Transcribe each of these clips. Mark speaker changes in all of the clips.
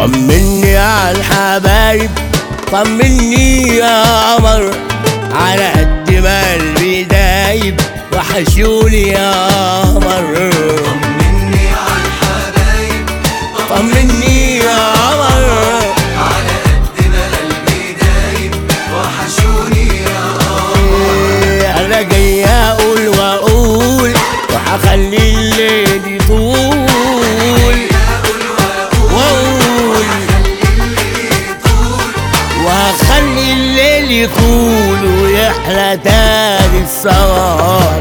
Speaker 1: طمني على الحبايب طمني يا قمر على قد ما قلبي دايب وحشوني يا قمر
Speaker 2: طمني على الحبايب
Speaker 1: طمني يا قمر
Speaker 2: على قد ما قلبي دايب وحشوني يا قمر
Speaker 1: انا جاي اقول واقول وهخلي الليل يطول
Speaker 2: اقول واقول
Speaker 1: واقول وهخلي الليل يطول ويحلى تاني السهر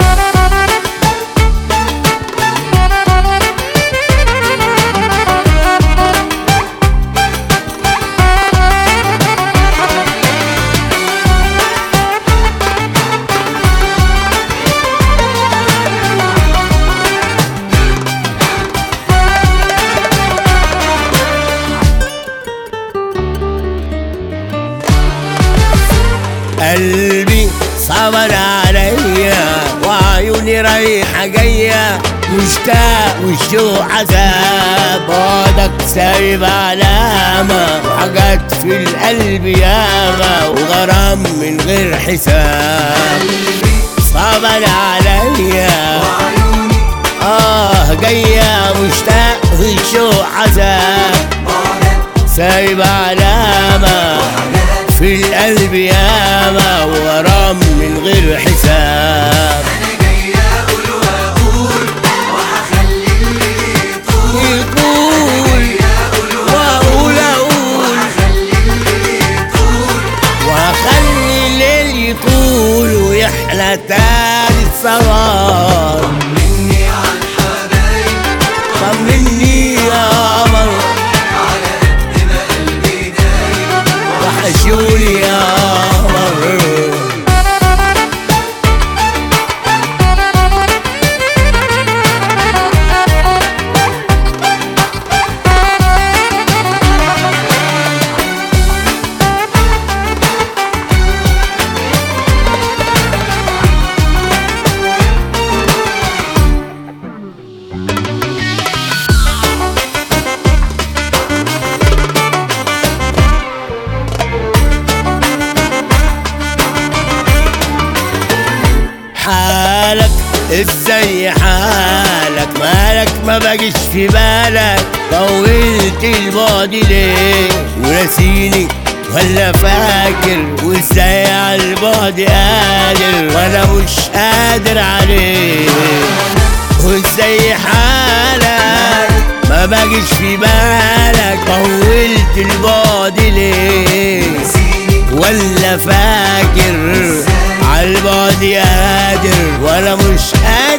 Speaker 1: قلبي صبر عليا وعيوني رايحة جاية مشتاق والشوق عذاب بعدك سايب علامة وحاجات في القلب ياما وغرام من غير حساب صبر عليا
Speaker 2: وعيوني
Speaker 1: اه جاية مشتاق والشوق عذاب
Speaker 2: بعدك
Speaker 1: سايب علامة في القلب ياما ورام من غير حساب
Speaker 2: انا جاي اقول واقول وهخلي الليل يطول
Speaker 1: يقول
Speaker 2: اقول
Speaker 1: واقول اقول
Speaker 2: وهخلي الليل يطول
Speaker 1: واخلي الليل يطول ويحلى تاني السهر
Speaker 2: طمني على الحبايب
Speaker 1: طمني يا قمر
Speaker 2: على قد ما قلبي دايب
Speaker 1: وحشوني يا قمر حالك ازاي حالك مالك ما بقيش في بالك طولت البعد ليه ونسيني ولا فاكر وازاي على البعد قادر وانا مش قادر عليه وازاي حالك ما بقيش في بالك طولت البعد ليه
Speaker 2: نسيني
Speaker 1: ولا فاكر عالبعد قادر ولا مش قادر